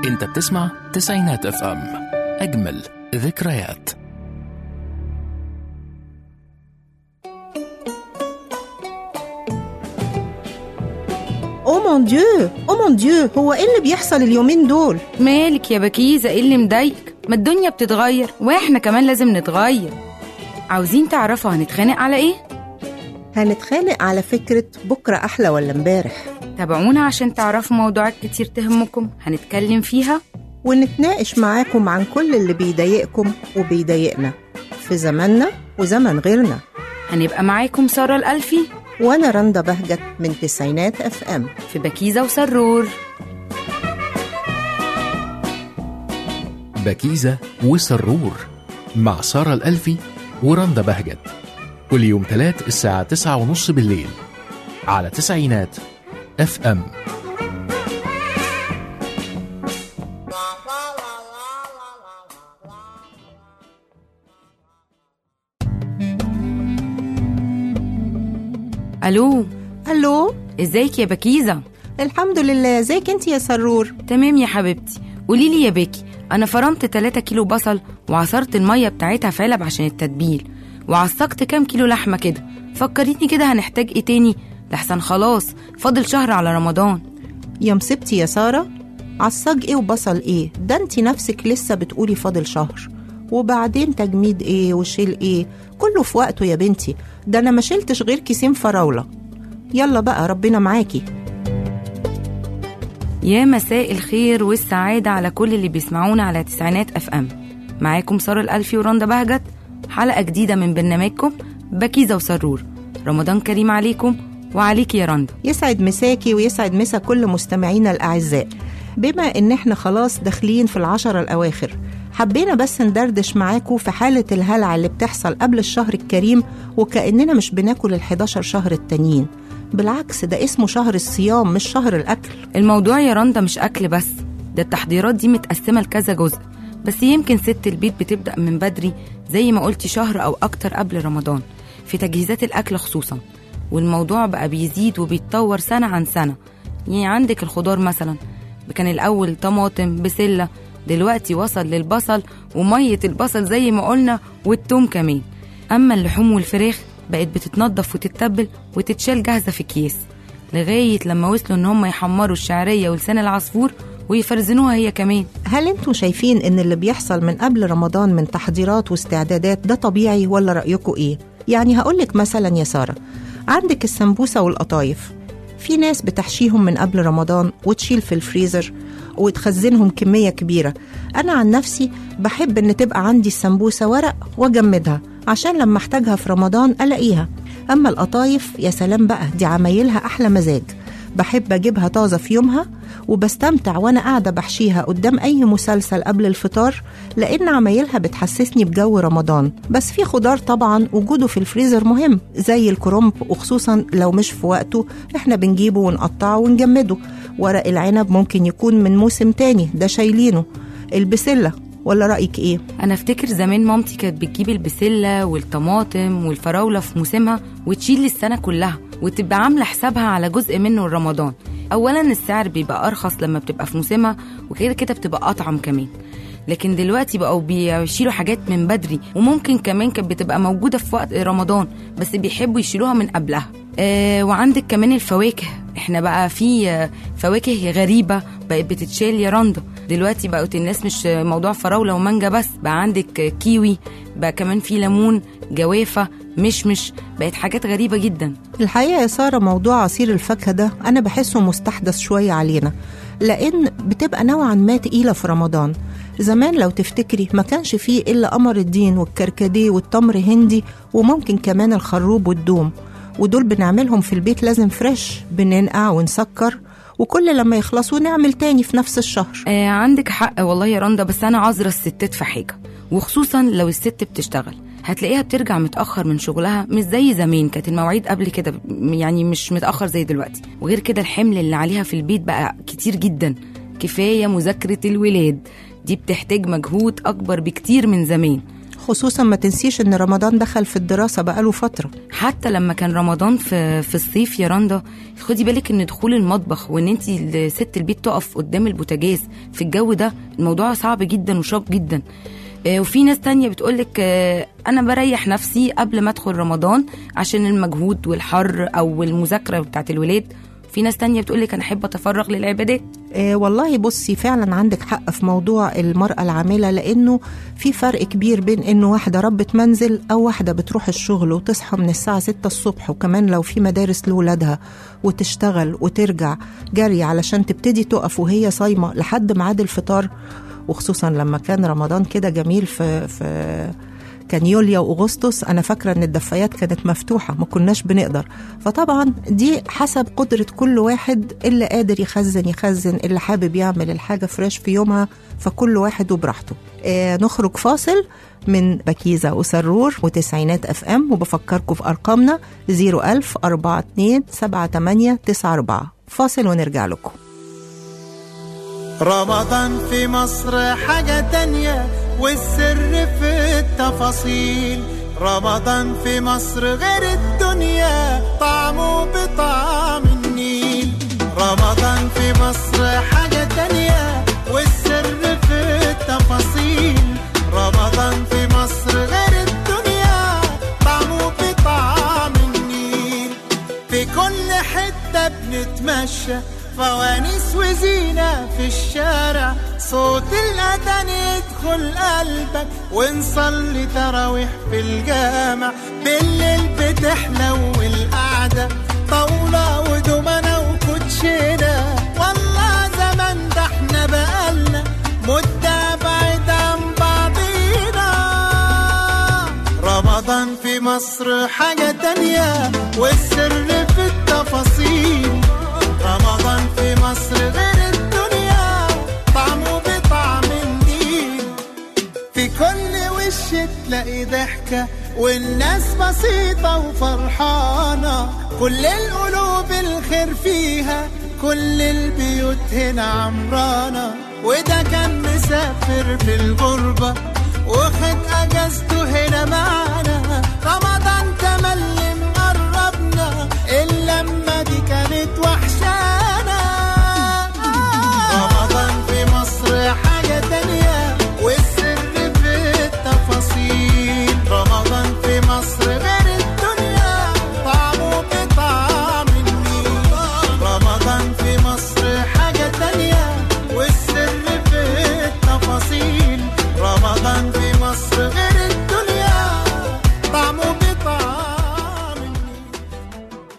انت بتسمع تسعينات اف ام اجمل ذكريات او مون ديو او مون ديو هو ايه اللي بيحصل اليومين دول مالك يا بكيزة ايه اللي مضايقك ما الدنيا بتتغير واحنا كمان لازم نتغير عاوزين تعرفوا هنتخانق على ايه هنتخانق على فكرة بكرة أحلى ولا امبارح تابعونا عشان تعرفوا موضوعات كتير تهمكم هنتكلم فيها ونتناقش معاكم عن كل اللي بيضايقكم وبيضايقنا في زماننا وزمن غيرنا هنبقى معاكم سارة الألفي وأنا رندا بهجت من تسعينات اف ام في بكيزة وسرور بكيزة وسرور مع سارة الألفي ورندا بهجت كل يوم تلات الساعة تسعة ونص بالليل على تسعينات اف ام ألو ألو ازيك يا بكيزة الحمد لله ازيك انت يا سرور تمام يا حبيبتي قوليلي يا بكي أنا فرمت 3 كيلو بصل وعصرت المية بتاعتها في علب عشان التتبيل وعصقت كام كيلو لحمة كده فكريني كده هنحتاج ايه تاني لحسن خلاص فاضل شهر على رمضان يا مصيبتي يا سارة عصاج ايه وبصل ايه ده انت نفسك لسه بتقولي فاضل شهر وبعدين تجميد ايه وشيل ايه كله في وقته يا بنتي ده انا ما شلتش غير كيسين فراولة يلا بقى ربنا معاكي يا مساء الخير والسعادة على كل اللي بيسمعونا على تسعينات اف ام معاكم سارة الألفي ورندا بهجت حلقة جديدة من برنامجكم بكيزة وسرور رمضان كريم عليكم وعليك يا رندا يسعد مساكي ويسعد مسا كل مستمعينا الأعزاء بما إن إحنا خلاص داخلين في العشرة الأواخر حبينا بس ندردش معاكم في حالة الهلع اللي بتحصل قبل الشهر الكريم وكأننا مش بناكل ال11 شهر التانيين بالعكس ده اسمه شهر الصيام مش شهر الأكل الموضوع يا رندا مش أكل بس ده التحضيرات دي متقسمة لكذا جزء بس يمكن ست البيت بتبدأ من بدري زي ما قلتي شهر أو أكتر قبل رمضان في تجهيزات الأكل خصوصا والموضوع بقى بيزيد وبيتطور سنة عن سنة يعني عندك الخضار مثلا كان الأول طماطم بسلة دلوقتي وصل للبصل ومية البصل زي ما قلنا والثوم كمان أما اللحوم والفراخ بقت بتتنضف وتتبل وتتشال جاهزة في أكياس لغاية لما وصلوا إن هم يحمروا الشعرية ولسان العصفور ويفرزنوها هي كمان هل انتوا شايفين ان اللي بيحصل من قبل رمضان من تحضيرات واستعدادات ده طبيعي ولا رأيكم ايه؟ يعني هقولك مثلا يا سارة عندك السمبوسة والقطايف في ناس بتحشيهم من قبل رمضان وتشيل في الفريزر وتخزنهم كمية كبيرة أنا عن نفسي بحب إن تبقى عندي السمبوسة ورق وأجمدها عشان لما أحتاجها في رمضان ألاقيها أما القطايف يا سلام بقى دي عمايلها أحلى مزاج بحب أجيبها طازة في يومها وبستمتع وأنا قاعدة بحشيها قدام أي مسلسل قبل الفطار لأن عمايلها بتحسسني بجو رمضان بس في خضار طبعا وجوده في الفريزر مهم زي الكرنب وخصوصا لو مش في وقته احنا بنجيبه ونقطعه ونجمده ورق العنب ممكن يكون من موسم تاني ده شايلينه البسلة ولا رأيك ايه؟ أنا أفتكر زمان مامتي كانت بتجيب البسلة والطماطم والفراولة في موسمها وتشيل السنة كلها وتبقى عاملة حسابها على جزء منه رمضان أولا السعر بيبقى أرخص لما بتبقى في موسمها وكده كده بتبقى أطعم كمان لكن دلوقتي بقوا بيشيلوا حاجات من بدري وممكن كمان كانت بتبقى موجودة في وقت رمضان بس بيحبوا يشيلوها من قبلها آه وعندك كمان الفواكه احنا بقى في آه، فواكه غريبة بقت بتتشال يا رندا دلوقتي بقت الناس مش آه، موضوع فراولة ومانجا بس بقى عندك آه، كيوي بقى كمان في ليمون جوافة مشمش بقت حاجات غريبة جدا الحقيقة يا سارة موضوع عصير الفاكهة ده أنا بحسه مستحدث شوية علينا لأن بتبقى نوعا ما تقيلة في رمضان زمان لو تفتكري ما كانش فيه إلا قمر الدين والكركديه والتمر هندي وممكن كمان الخروب والدوم ودول بنعملهم في البيت لازم فريش بننقع ونسكر وكل لما يخلصوا نعمل تاني في نفس الشهر آه عندك حق والله يا رندا بس انا عذرة الستات في حاجه وخصوصا لو الست بتشتغل هتلاقيها بترجع متاخر من شغلها مش زي زمان كانت المواعيد قبل كده يعني مش متاخر زي دلوقتي وغير كده الحمل اللي عليها في البيت بقى كتير جدا كفايه مذاكره الولاد دي بتحتاج مجهود اكبر بكتير من زمان خصوصا ما تنسيش ان رمضان دخل في الدراسة بقاله فترة حتى لما كان رمضان في في الصيف يا رندا خدي بالك ان دخول المطبخ وان انت ست البيت تقف قدام البوتاجاز في الجو ده الموضوع صعب جدا وشاق جدا آه، وفي ناس تانية بتقولك آه، أنا بريح نفسي قبل ما أدخل رمضان عشان المجهود والحر أو المذاكرة بتاعت الولاد في ناس تانية بتقولك أنا أحب أتفرغ للعبادات آه والله بصي فعلا عندك حق في موضوع المرأة العاملة لأنه في فرق كبير بين إنه واحدة ربة منزل أو واحدة بتروح الشغل وتصحى من الساعة 6 الصبح وكمان لو في مدارس لولادها وتشتغل وترجع جري علشان تبتدي تقف وهي صايمة لحد ميعاد الفطار وخصوصا لما كان رمضان كده جميل في في كان يوليو واغسطس انا فاكره ان الدفايات كانت مفتوحه ما كناش بنقدر فطبعا دي حسب قدره كل واحد اللي قادر يخزن يخزن اللي حابب يعمل الحاجه فريش في يومها فكل واحد وبراحته آه نخرج فاصل من بكيزة وسرور وتسعينات اف ام وبفكركم في ارقامنا 01000 42 78 94 فاصل ونرجع لكم رمضان في مصر حاجة تانية والسر في التفاصيل رمضان في مصر غير الدنيا طعمه بطعم النيل رمضان في مصر حاجة تانية والسر في التفاصيل رمضان في مصر غير الدنيا طعمه بطعم النيل في كل حتة بنتمشى فوانيس وزينة في الشارع صوت الأذان يدخل قلبك ونصلي تراويح في الجامع بالليل بتحلو القعدة طاولة ودومنة وكوتشينة والله زمان ده احنا بقالنا مدة بعيد عن بعضينا رمضان في مصر حاجة تانية والسر في التفاصيل رمضان في مصر غير الدنيا طعمه بطعم النيل في كل وش تلاقي ضحكة والناس بسيطة وفرحانة كل القلوب الخير فيها كل البيوت هنا عمرانة وده كان مسافر في الغربة واخد اجازته هنا معانا رمضان تملي مقربنا اللمة دي كانت وحشانا رمضان في مصر حاجة تانية والسر في التفاصيل رمضان في مصر غير الدنيا طعمه بطعم النيل رمضان في مصر حاجة تانية والسر في التفاصيل رمضان في مصر غير الدنيا طعمه بطعم النيل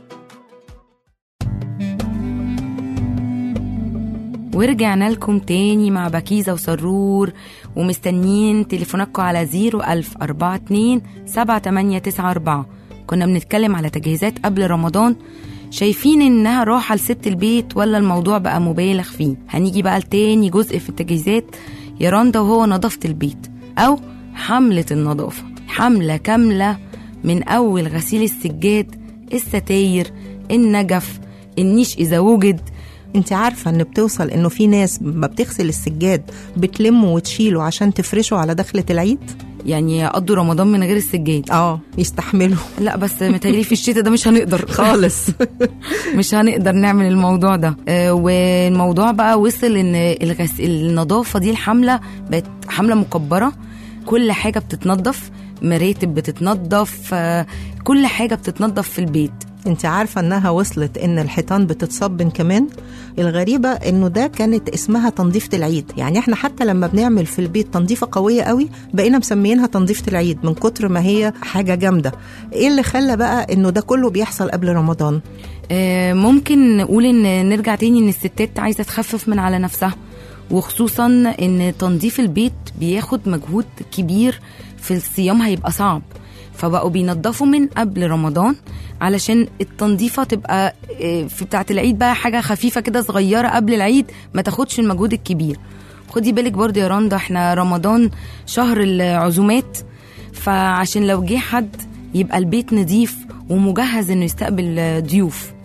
ورجعنا لكم تاني مع بكيزة وسرور ومستنيين تليفوناتكم على 01042 7894 كنا بنتكلم على تجهيزات قبل رمضان شايفين انها راحة لست البيت ولا الموضوع بقى مبالغ فيه هنيجي بقى لتاني جزء في التجهيزات يا رندا وهو نظافة البيت او حملة النظافة حملة كاملة من اول غسيل السجاد الستاير النجف النيش اذا وجد انت عارفة ان بتوصل انه في ناس ما بتغسل السجاد بتلمه وتشيله عشان تفرشه على دخلة العيد يعني يقضوا رمضان من غير السجاد اه يستحملوا لا بس متهيألي في الشتاء ده مش هنقدر خالص مش هنقدر نعمل الموضوع ده آه، والموضوع بقى وصل ان الغس... النظافه دي الحمله بقت حمله مكبره كل حاجه بتتنظف مراتب بتتنظف آه، كل حاجه بتتنظف في البيت انت عارفة انها وصلت ان الحيطان بتتصبن كمان الغريبة انه ده كانت اسمها تنظيفة العيد يعني احنا حتى لما بنعمل في البيت تنظيفة قوية قوي بقينا مسميينها تنظيفة العيد من كتر ما هي حاجة جامدة ايه اللي خلى بقى انه ده كله بيحصل قبل رمضان آه، ممكن نقول ان نرجع تاني ان الستات عايزه تخفف من على نفسها وخصوصا ان تنظيف البيت بياخد مجهود كبير في الصيام هيبقى صعب فبقوا بينضفوا من قبل رمضان علشان التنظيفه تبقى آه، في بتاعه العيد بقى حاجه خفيفه كده صغيره قبل العيد ما تاخدش المجهود الكبير خدي بالك برضه يا رندا احنا رمضان شهر العزومات فعشان لو جه حد يبقى البيت نظيف ومجهز انه يستقبل آه، ضيوف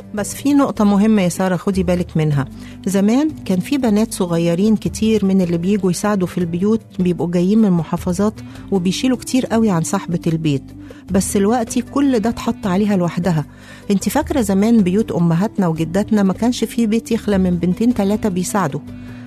بس في نقطة مهمة يا سارة خدي بالك منها زمان كان في بنات صغيرين كتير من اللي بيجوا يساعدوا في البيوت بيبقوا جايين من محافظات وبيشيلوا كتير قوي عن صاحبة البيت بس دلوقتي كل ده اتحط عليها لوحدها انت فاكرة زمان بيوت أمهاتنا وجداتنا ما كانش في بيت يخلى من بنتين تلاتة بيساعدوا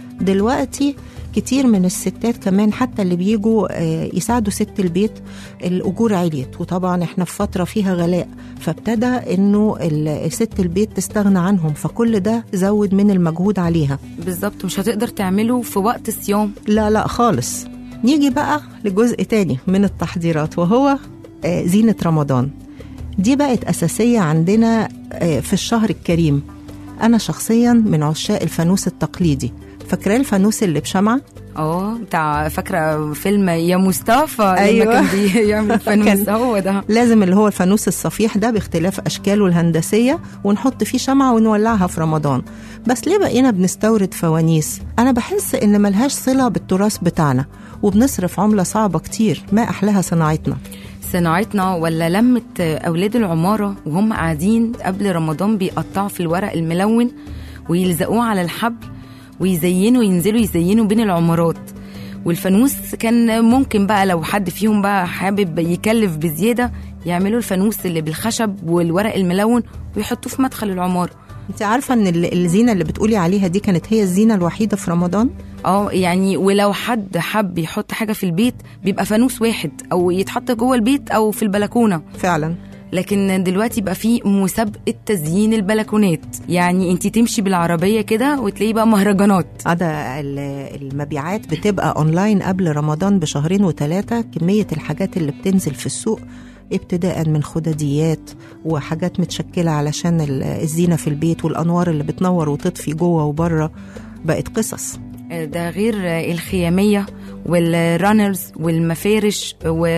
دلوقتي كتير من الستات كمان حتى اللي بيجوا آه، يساعدوا ست البيت الأجور عليت وطبعا احنا في فترة فيها غلاء فابتدى انه ال- ست البيت تستغنى عنهم فكل ده زود من المجهود عليها بالظبط مش هتقدر تعمله في وقت الصيام لا لا خالص نيجي بقى لجزء تاني من التحضيرات وهو آه، زينة رمضان دي بقت أساسية عندنا آه، في الشهر الكريم أنا شخصيا من عشاق الفانوس التقليدي فاكراه الفانوس اللي بشمعة اه بتاع فاكره فيلم يا مصطفى لما أيوة. كان بيعمل فانوس كان- هو ده لازم اللي هو الفانوس الصفيح ده باختلاف أشكاله الهندسية ونحط فيه شمعة ونولعها في رمضان بس ليه بقينا بنستورد فوانيس أنا بحس إن ملهاش صلة بالتراث بتاعنا وبنصرف عملة صعبة كتير ما أحلاها صناعتنا صناعتنا ولا لمة أولاد العمارة وهم قاعدين قبل رمضان بيقطعوا في الورق الملون ويلزقوه على الحبل ويزينوا ينزلوا يزينوا بين العمارات والفانوس كان ممكن بقى لو حد فيهم بقى حابب يكلف بزيادة يعملوا الفانوس اللي بالخشب والورق الملون ويحطوه في مدخل العمارة انت عارفة ان ال- الزينة اللي بتقولي عليها دي كانت هي الزينة الوحيدة في رمضان اه يعني ولو حد حب يحط حاجة في البيت بيبقى فانوس واحد أو يتحط جوه البيت أو في البلكونة فعلا لكن دلوقتي بقى في مسابقه تزيين البلكونات يعني انت تمشي بالعربيه كده وتلاقي بقى مهرجانات اه ده ال- المبيعات بتبقى اونلاين قبل رمضان بشهرين وثلاثة كمية الحاجات اللي بتنزل في السوق ابتداء من خدديات وحاجات متشكلة علشان ال- الزينة في البيت والأنوار اللي بتنور وتطفي جوه وبره بقت قصص ده غير الخياميه والرانرز والمفارش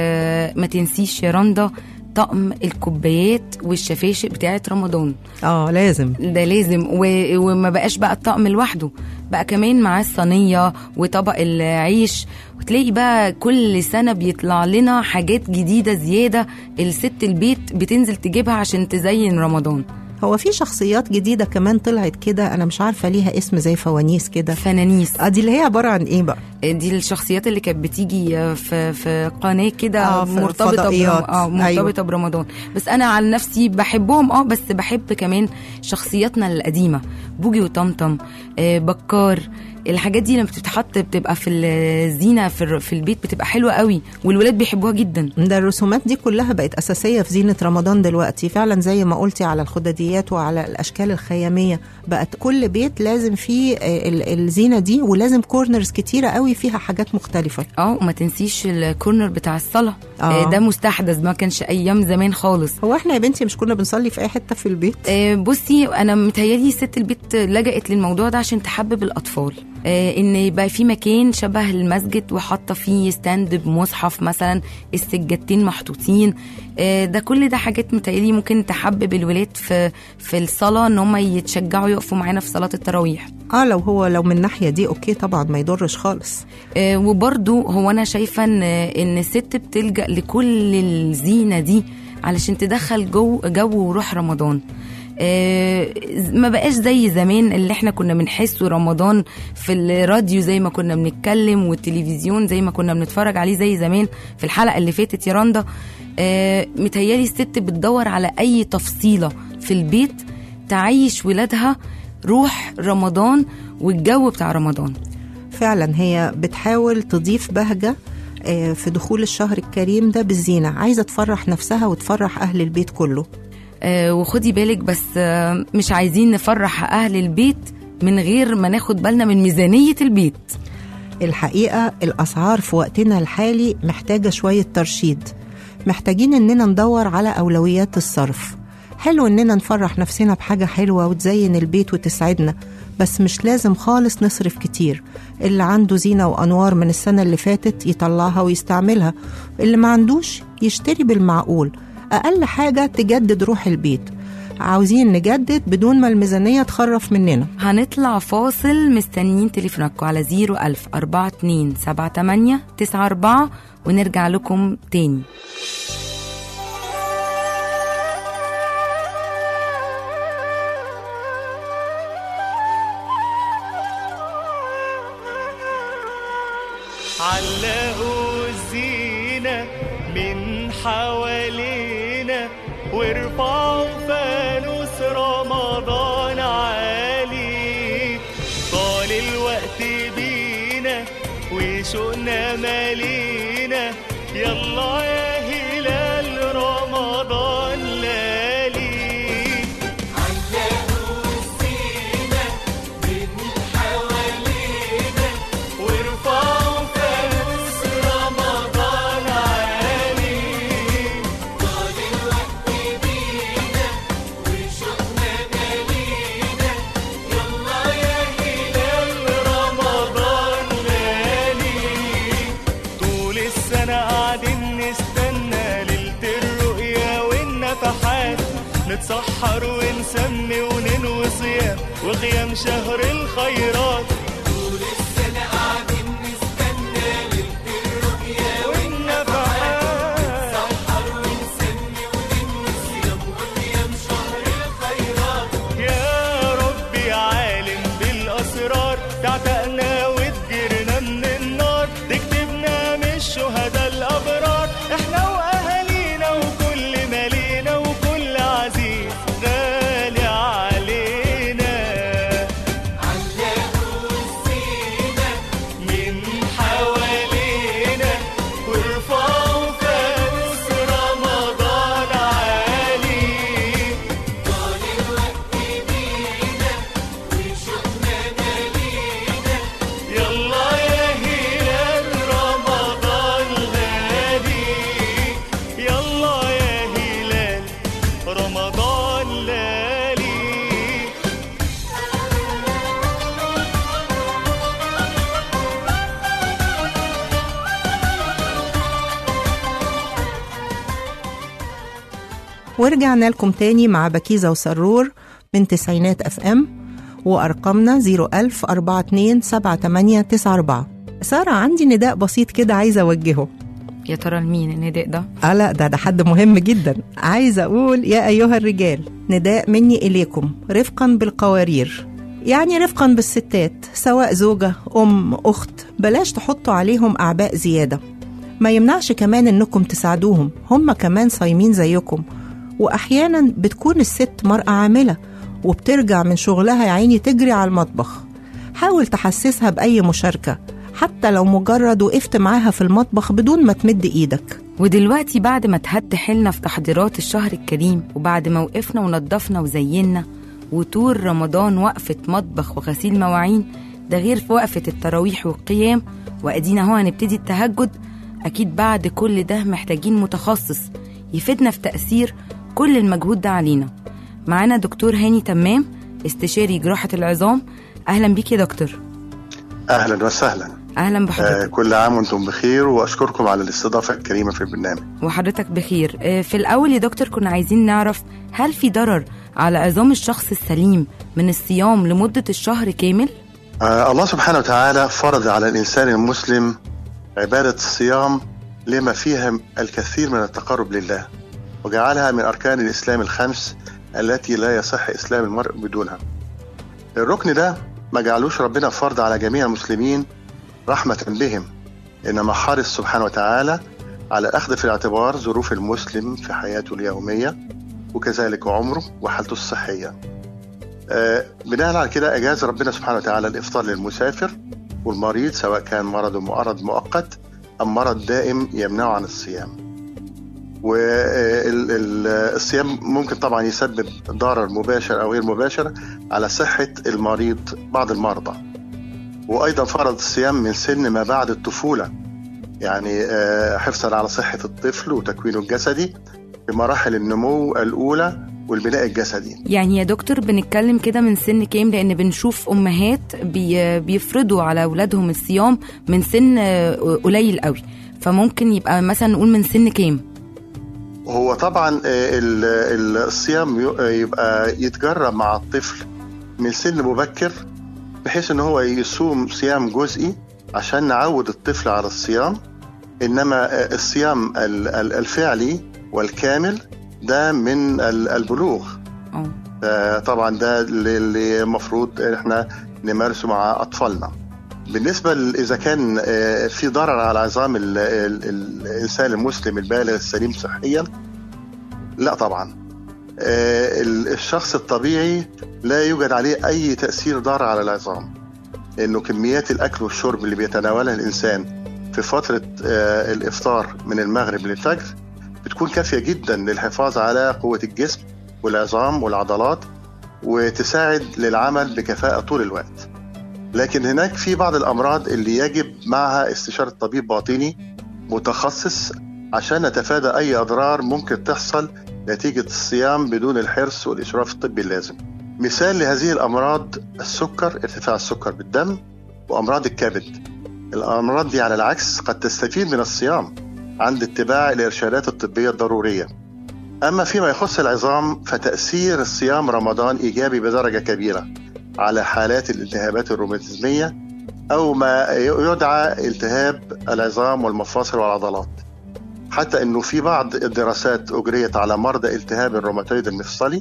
وما تنسيش يا رندا طقم الكوبايات والشفاشق بتاعت رمضان اه لازم ده لازم و... وما بقاش بقى الطقم لوحده بقى كمان معاه الصينيه وطبق العيش وتلاقي بقى كل سنه بيطلع لنا حاجات جديده زياده الست البيت بتنزل تجيبها عشان تزين رمضان هو في شخصيات جديدة كمان طلعت كده أنا مش عارفة ليها اسم زي فوانيس كده فنانيس اه دي اللي هي عبارة عن إيه بقى دي الشخصيات اللي كانت بتيجي في في قناه كده آه، في مرتبطه الفضائيات. برم... اه مرتبطه أيوة. أيوة. برمضان بس انا على نفسي بحبهم اه بس بحب كمان شخصياتنا القديمه بوجي وطمطم آه بكار الحاجات دي لما بتتحط بتبقى في الزينه في, الر- في البيت بتبقى حلوه قوي والولاد بيحبوها جدا ده الرسومات دي كلها بقت أساسية في زينة رمضان دلوقتي فعلا زي ما قلتي على الخدديات وعلى الأشكال الخيامية بقت كل بيت لازم فيه آه، ال- الزينة دي ولازم كورنرز كتيرة قوي فيها حاجات مختلفة اه وما تنسيش الكورنر بتاع الصلاه آه. آه. ده مستحدث ما كانش ايام زمان خالص هو احنا يا بنتي مش كنا بنصلي في أي حتة في البيت آه، بصي انا متهيالي ست البيت لجأت للموضوع ده عشان تحبب الاطفال آه، ان يبقى في مكان شبه المسجد وحاطه فيه ستاند بمصحف مثلا السجادتين محطوطين آه، ده كل ده حاجات متهيالي ممكن تحبب الولاد في في الصلاه ان هم يتشجعوا يقفوا معانا في صلاه التراويح اه لو هو لو من الناحية دي اوكي طبعا ما يضرش خالص آه، وبرضو هو انا شايفه ان ان الست بتلجا لكل الزينه دي علشان تدخل جو جو وروح رمضان آه، ما بقاش زي زمان اللي احنا كنا بنحسه رمضان في الراديو زي ما كنا بنتكلم والتلفزيون زي ما كنا بنتفرج عليه زي زمان في الحلقه اللي فاتت يا رندا آه، متهيالي الست بتدور على اي تفصيله في البيت تعيش ولادها روح رمضان والجو بتاع رمضان فعلا هي بتحاول تضيف بهجة آه، في دخول الشهر الكريم ده بالزينة عايزة تفرح نفسها وتفرح أهل البيت كله آه، وخدي بالك بس آه، مش عايزين نفرح اهل البيت من غير ما ناخد بالنا من ميزانيه البيت الحقيقة الأسعار في وقتنا الحالي محتاجة شوية ترشيد محتاجين إننا ندور على أولويات الصرف حلو إننا نفرح نفسنا بحاجة حلوة وتزين البيت وتسعدنا بس مش لازم خالص نصرف كتير اللي عنده زينة وأنوار من السنة اللي فاتت يطلعها ويستعملها اللي ما عندوش يشتري بالمعقول أقل حاجة تجدد روح البيت عاوزين نجدد بدون ما الميزانية تخرف مننا هنطلع فاصل مستنيين تليفوناتكم على 01000 42 78 94 ونرجع لكم تاني علقوا الزينة من حوالينا وارفعوا فانوس رمضان عالي طال الوقت بينا وشوقنا مالينا يلا يا هلال رمضان لالي وارفعوا فانوس رمضان عالي رمضان لالي طول السنة قاعدين نستنى ليلة الرؤيا والنفحات نتسحر ونسمي وننوي صيام وقيام شهر الخيرات طول السنة قاعدين نستنى ليلة الرؤيا والنفحات نتسحر ونسمي وننوي صيام وقيام شهر الخيرات يا ربي عالم بالأسرار تعتقنا وتجرنا من النار تكتبنا من الشهداء الأبرار احنا وأهالينا وكل مالينا وكل عزيز غالي علينا من حوالينا وارفعوا فانوس رمضان عالي يلا يا هلال رمضان غالي يلا يا هلال رمضان لالي ورجعنا لكم تاني مع بكيزة وسرور من تسعينات اف ام وارقامنا 01000 42 7894 سارة عندي نداء بسيط كده عايزة أوجهه يا ترى لمين النداء ده آه لا ده ده حد مهم جدا عايزة أقول يا أيها الرجال نداء مني إليكم رفقا بالقوارير يعني رفقا بالستات سواء زوجة أم أخت بلاش تحطوا عليهم أعباء زيادة ما يمنعش كمان إنكم تساعدوهم هم كمان صايمين زيكم وأحيانا بتكون الست مرأة عاملة وبترجع من شغلها يا عيني تجري على المطبخ حاول تحسسها بأي مشاركة حتى لو مجرد وقفت معاها في المطبخ بدون ما تمد إيدك ودلوقتي بعد ما تهد حيلنا في تحضيرات الشهر الكريم وبعد ما وقفنا ونضفنا وزينا وطول رمضان وقفة مطبخ وغسيل مواعين ده غير في وقفة التراويح والقيام وأدينا هو هنبتدي التهجد أكيد بعد كل ده محتاجين متخصص يفيدنا في تأثير كل المجهود ده علينا معانا دكتور هاني تمام استشاري جراحة العظام أهلا بيك يا دكتور اهلا وسهلا أهلا آه بحضرتك كل عام وانتم بخير واشكركم على الاستضافه الكريمه في البرنامج وحضرتك بخير آه، في الأول يا دكتور كنا عايزين نعرف هل في ضرر على عظام الشخص السليم من الصيام لمدة الشهر كامل؟ آه الله سبحانه وتعالى فرض على الانسان المسلم عباده الصيام لما فيها الكثير من التقرب لله وجعلها من اركان الاسلام الخمس التي لا يصح اسلام المرء بدونها الركن ده ما جعلوش ربنا فرض على جميع المسلمين رحمه بهم انما حرص سبحانه وتعالى على الاخذ في الاعتبار ظروف المسلم في حياته اليوميه وكذلك عمره وحالته الصحيه آه، بناء على كده اجاز ربنا سبحانه وتعالى الافطار للمسافر والمريض سواء كان مرض مرض مؤقت ام مرض دائم يمنعه عن الصيام. والصيام ممكن طبعا يسبب ضرر مباشر او غير مباشر على صحه المريض بعض المرضى. وايضا فرض الصيام من سن ما بعد الطفوله يعني آه، حفظا على صحه الطفل وتكوينه الجسدي في مراحل النمو الاولى والبناء الجسدي. يعني يا دكتور بنتكلم كده من سن كام لأن بنشوف أمهات بي بيفرضوا على أولادهم الصيام من سن آه، قليل قوي فممكن يبقى مثلا نقول من سن كام؟ هو طبعا آه، ال- ال- الصيام ي- آه، يبقى يتجرب مع الطفل من سن مبكر بحيث ان هو يصوم صيام جزئي عشان نعود الطفل على الصيام انما آه، الصيام ال- ال- الفعلي والكامل ده من ال- البلوغ اه آه، طبعا ده اللي- اللي المفروض احنا نمارسه مع اطفالنا بالنسبة ل- إذا كان آه، في ضرر على عظام ال- ال- ال- الإنسان المسلم البالغ السليم صحيا لا طبعا آه، ال- الشخص الطبيعي لا يوجد عليه أي تأثير ضار على العظام لأنه كميات الأكل والشرب اللي بيتناولها الإنسان في فترة آه، الإفطار من المغرب للفجر بتكون كافية جدا للحفاظ على قوة الجسم والعظام والعضلات وتساعد للعمل بكفاءة طول الوقت لكن هناك في بعض الأمراض اللي يجب معها استشارة طبيب باطني متخصص عشان نتفادى أي أضرار ممكن تحصل نتيجة الصيام بدون الحرص والإشراف الطبي اللازم مثال لهذه الأمراض السكر ارتفاع السكر بالدم وأمراض الكبد الأمراض دي على العكس قد تستفيد من الصيام عند اتباع الإرشادات الطبية الضرورية أما فيما يخص العظام فتأثير الصيام رمضان إيجابي بدرجة كبيرة على حالات الالتهابات الروماتيزمية أو ما يدعى التهاب العظام والمفاصل والعضلات حتى أنه في بعض الدراسات أجريت على مرضى التهاب الروماتويد المفصلي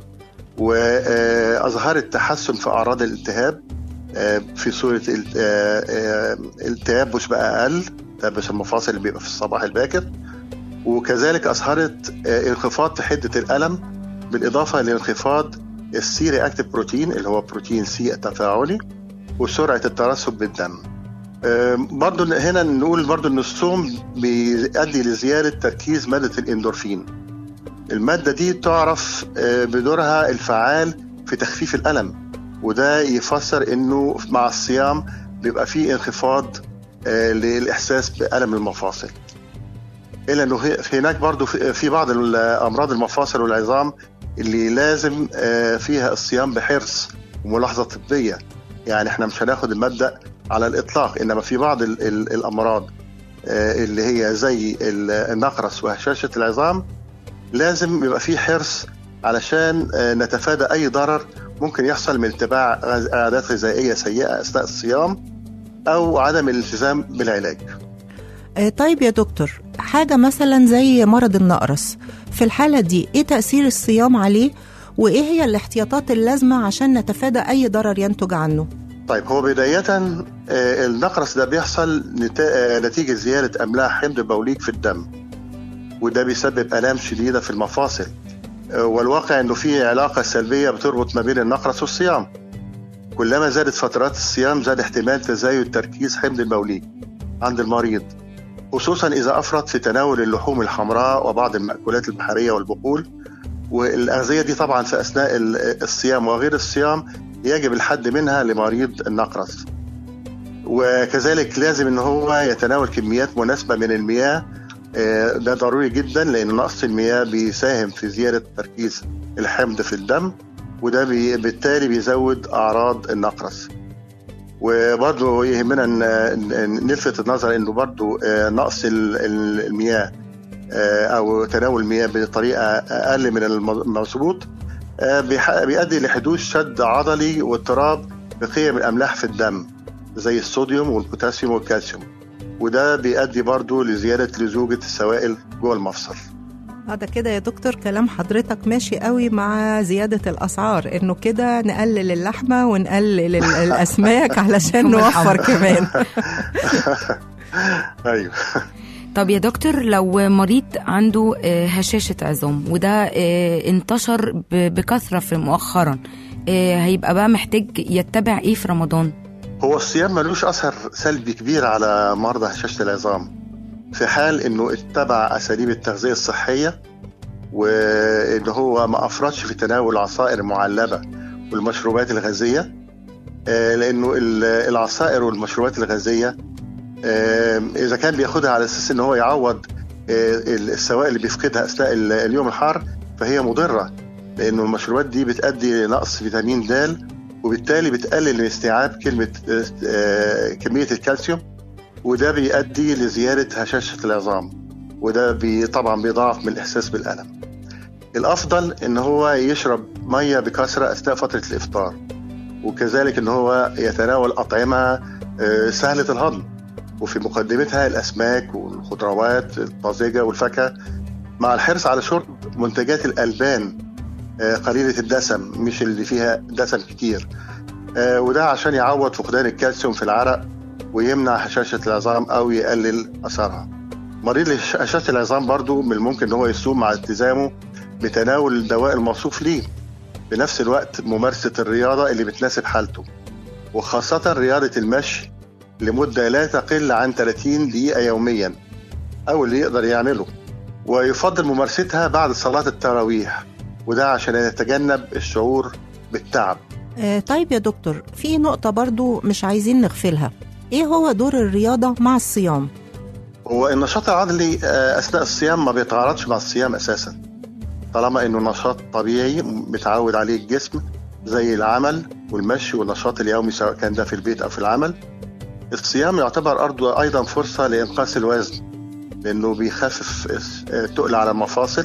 وأظهرت تحسن في أعراض الالتهاب آه، في صورة ال- آه، آه، التهاب مش بقى أقل تهاب المفاصل اللي بيبقى في الصباح الباكر وكذلك أظهرت آه، انخفاض في حدة الألم بالإضافة لانخفاض السي رياكتيف بروتين اللي هو بروتين سي التفاعلي وسرعة الترسب بالدم آه، برضو هنا نقول برضو ان الصوم بيؤدي لزيادة تركيز مادة الاندورفين المادة دي تعرف آه، بدورها الفعال في تخفيف الألم وده يفسر انه مع الصيام بيبقى فيه انخفاض آه، للإحساس بألم المفاصل إلا أنه هي- هناك برضو في في بعض الأمراض المفاصل والعظام اللي لازم آه، فيها الصيام بحرص وملاحظة طبية يعني احنا مش هناخد المبدأ على الإطلاق إنما في بعض ال- ال- الأمراض آه، اللي هي زي ال- النقرس وهشاشة العظام لازم يبقى في حرص علشان آه، نتفادى أي ضرر ممكن يحصل من اتباع غز- عادات غذائية سيئة أثناء الصيام أو عدم الالتزام بالعلاج آه، طيب يا دكتور حاجة مثلا زي مرض النقرس في الحالة دي ايه تأثير الصيام عليه وايه هي الاحتياطات اللازمة عشان نتفادى اي ضرر ينتج عنه طيب هو بداية آه، النقرس ده بيحصل نتا- آه، نتيجة زيادة أملاح حمض بوليك في الدم وده بيسبب آلام شديدة في المفاصل آه، والواقع إنه في علاقة سلبية بتربط ما بين النقرس والصيام كلما زادت فترات الصيام زاد احتمال تزايد تركيز حمض البوليك عند المريض خصوصا إذا أفرط في تناول اللحوم الحمراء وبعض المأكولات البحرية والبقول والأغذية دي طبعا في أثناء ال- الصيام وغير الصيام يجب الحد منها لمريض النقرس وكذلك لازم ان هو يتناول كميات مناسبه من المياه آه، ده ضروري جدا لان نقص المياه بيساهم في زياده تركيز الحمض في الدم وده بي بالتالي بيزود اعراض النقرس وبرضه يهمنا ن- ن- نلفت النظر انه برضه آه، نقص ال- ال- المياه آه، او تناول المياه بطريقه اقل من المظبوط آه، بيح- بيؤدي لحدوث شد عضلي واضطراب بقيم الاملاح في الدم زي الصوديوم والبوتاسيوم والكالسيوم وده بيؤدي برضو لزيادة لزوجة السوائل جوه المفصل هذا كده يا دكتور كلام حضرتك ماشي قوي مع زيادة الأسعار إنه كده نقلل اللحمة ونقلل ال- الأسماك علشان نوفر كمان ايوه طب يا دكتور لو مريض عنده آه، هشاشة عظام وده آه، انتشر ب- بكثرة في مؤخرا آه، هيبقى بقى محتاج يتبع ايه في رمضان هو الصيام ملوش أثر سلبي كبير على مرضى هشاشة العظام في حال إنه اتبع أساليب التغذية الصحية وإن هو ما أفرطش في تناول العصائر المعلبة والمشروبات الغازية آه، لأنه ال- العصائر والمشروبات الغازية آه، إذا كان بياخدها على أساس إن هو يعوض آه، السوائل اللي بيفقدها أثناء ال- اليوم الحار فهي مضرة لأنه المشروبات دي بتؤدي لنقص فيتامين د وبالتالي بتقلل من استيعاب كلمة آه، كمية الكالسيوم وده بيؤدي لزيادة هشاشة العظام وده بي طبعا بيضاعف من الإحساس بالألم الأفضل إن هو يشرب مية بكثرة أثناء فترة الإفطار وكذلك إن هو يتناول أطعمة آه، سهلة الهضم وفي مقدمتها الأسماك والخضروات الطازجة والفاكهة مع الحرص على شرب منتجات الألبان آه، قليلة الدسم مش اللي فيها دسم كتير آه، وده عشان يعوض فقدان الكالسيوم في العرق ويمنع هشاشة العظام أو يقلل أثرها مريض هش- هشاشة العظام برضو من الممكن ان هو يصوم مع التزامه بتناول الدواء الموصوف ليه بنفس الوقت ممارسة الرياضة اللي بتناسب حالته وخاصة رياضة المشي لمدة لا تقل عن 30 دقيقة يوميا أو اللي يقدر يعمله ويفضل ممارستها بعد صلاة التراويح وده عشان يتجنب الشعور بالتعب آه طيب يا دكتور في نقطة برضو مش عايزين نغفلها ايه هو دور الرياضة مع الصيام؟ هو النشاط العضلي آه، اثناء الصيام ما بيتعارضش مع الصيام اساسا طالما انه نشاط طبيعي متعود عليه الجسم زي العمل والمشي والنشاط اليومي سواء كان ده في البيت او في العمل الصيام يعتبر أرض- ايضا فرصه لانقاص الوزن لانه بيخفف التقل على المفاصل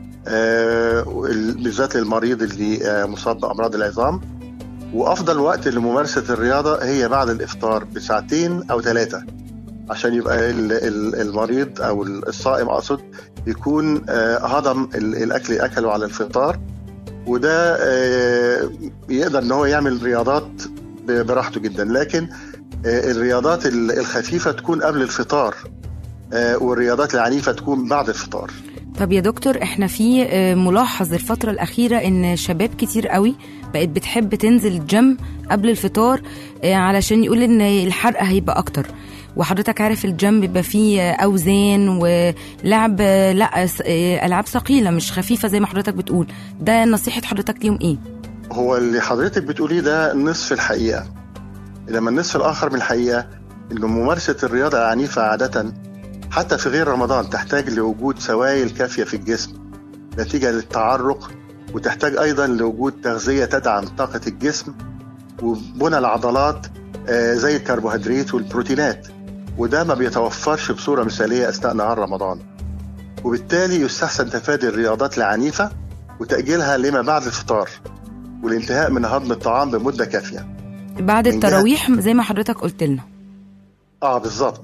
آه، وال- بالذات للمريض اللي آه، مصاب بامراض العظام وافضل وقت لممارسه الرياضه هي بعد الافطار بساعتين او ثلاثه عشان يبقى ال- ال- المريض او الصائم اقصد يكون آه، هضم ال- الاكل اللي اكله على الفطار وده آه، يقدر ان هو يعمل رياضات ب- براحته جدا لكن آه، الرياضات ال- الخفيفه تكون قبل الفطار آه، والرياضات العنيفه تكون بعد الفطار طب يا دكتور احنا في آه، ملاحظ الفترة الأخيرة إن شباب كتير قوي بقت بتحب تنزل جيم قبل الفطار آه، علشان يقول إن الحرق هيبقى أكتر وحضرتك عارف الجيم بيبقى فيه آه، أوزان ولعب آه، لا س- آه، ألعاب ثقيلة مش خفيفة زي ما حضرتك بتقول ده نصيحة حضرتك ليهم إيه؟ هو اللي حضرتك بتقوليه ده نصف الحقيقة إنما النصف الآخر من الحقيقة إن ممارسة الرياضة العنيفة عادة حتى في غير رمضان تحتاج لوجود سوائل كافية في الجسم نتيجة للتعرق وتحتاج أيضا لوجود تغذية تدعم طاقة الجسم وبنى العضلات آه، زي الكربوهيدرات والبروتينات وده ما بيتوفرش بصورة مثالية أثناء نهار رمضان وبالتالي يستحسن تفادي الرياضات العنيفة وتأجيلها لما بعد الفطار والانتهاء من هضم الطعام بمدة كافية بعد من جهة- التراويح زي ما حضرتك قلت لنا اه بالظبط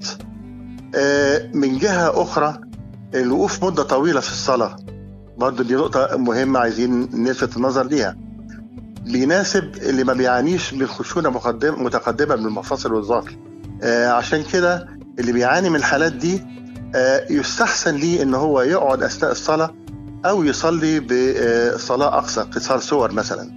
آه من جهة أخرى الوقوف مدة طويلة في الصلاة برضه دي نقطة مهمة عايزين نلفت النظر ليها بيناسب اللي ما بيعانيش من خشونة مقدم متقدمة من المفاصل والظهر آه عشان كده اللي بيعاني من الحالات دي آه يستحسن ليه ان هو يقعد اثناء الصلاة او يصلي بصلاة اقصى قصار سور مثلا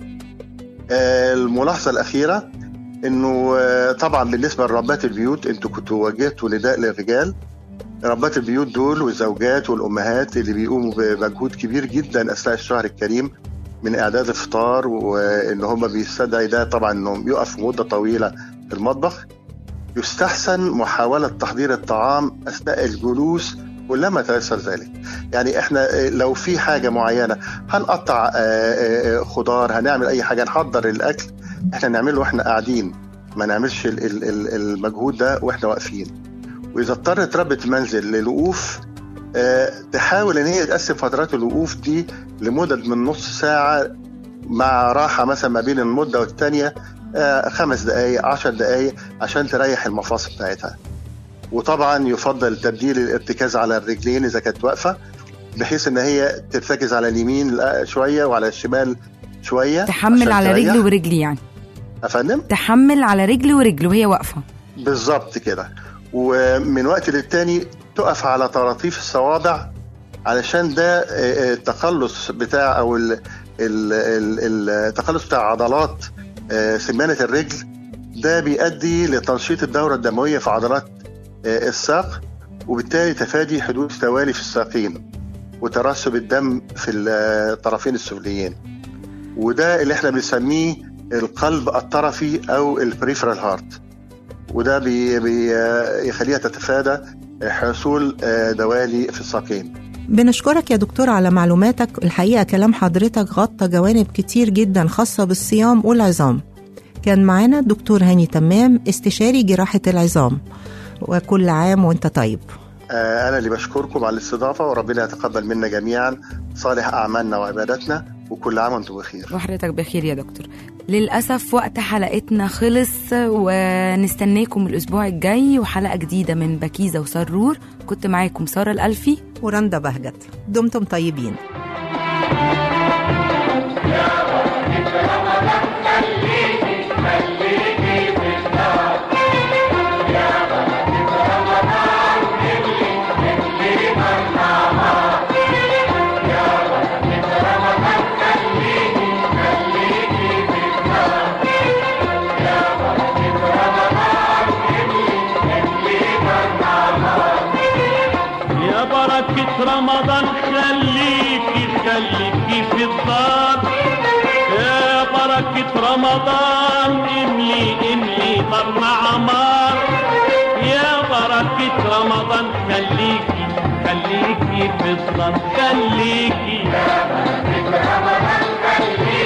آه الملاحظة الأخيرة انه آه، طبعا بالنسبه لربات البيوت انتوا كنتوا وجهتوا نداء للرجال ربات البيوت دول والزوجات والامهات اللي بيقوموا بمجهود كبير جدا اثناء الشهر الكريم من اعداد الفطار وان هم بيستدعي ده طبعا انهم يقفوا مده طويله في المطبخ يستحسن محاوله تحضير الطعام اثناء الجلوس كلما تيسر ذلك يعني احنا آه، لو في حاجه معينه هنقطع آه، آه، آه، خضار هنعمل اي حاجه نحضر الاكل احنا نعمله واحنا قاعدين ما نعملش ال- ال- ال- المجهود ده واحنا واقفين واذا اضطرت ربة المنزل للوقوف آه، تحاول ان هي تقسم فترات الوقوف دي لمدد من نص ساعة مع راحة مثلا ما بين المدة والتانية آه، خمس دقايق عشر دقايق عشان تريح المفاصل بتاعتها وطبعا يفضل تبديل الارتكاز على الرجلين اذا كانت واقفة بحيث ان هي ترتكز على اليمين لا- شوية وعلى الشمال شوية تحمل عشان على تريح. رجل ورجل يعني افندم تحمل على رجل ورجل وهي واقفة بالظبط كده ومن وقت للتاني تقف على طراطيف الصوابع علشان ده آه، آه، التقلص بتاع او ال- ال- ال- التقلص بتاع عضلات آه، سمانة الرجل ده بيؤدي لتنشيط الدورة الدموية في عضلات آه، الساق وبالتالي تفادي حدوث توالي في الساقين وترسب الدم في الطرفين السفليين وده اللي احنا بنسميه القلب الطرفي او البريفرال هارت وده بي بي يخليها تتفادى حصول آه، دوالي في الساقين بنشكرك يا دكتور على معلوماتك الحقيقة كلام حضرتك غطى جوانب كتير جدا خاصة بالصيام والعظام كان معانا الدكتور هاني تمام استشاري جراحة العظام وكل عام وانت طيب آه، أنا اللي بشكركم على الاستضافة وربنا يتقبل منا جميعا صالح أعمالنا وعباداتنا وكل عام وأنتم بخير وحضرتك بخير يا دكتور للأسف وقت حلقتنا خلص ونستناكم الأسبوع الجاي وحلقة جديدة من بكيزة وسرور كنت معاكم سارة الألفي ورندا بهجت دمتم طيبين خليني رمضان خليكي خليكي في الدار يا بركة رمضان املي املي طرنا عمار يا بركة رمضان خليكي خليكي في الدار خليكي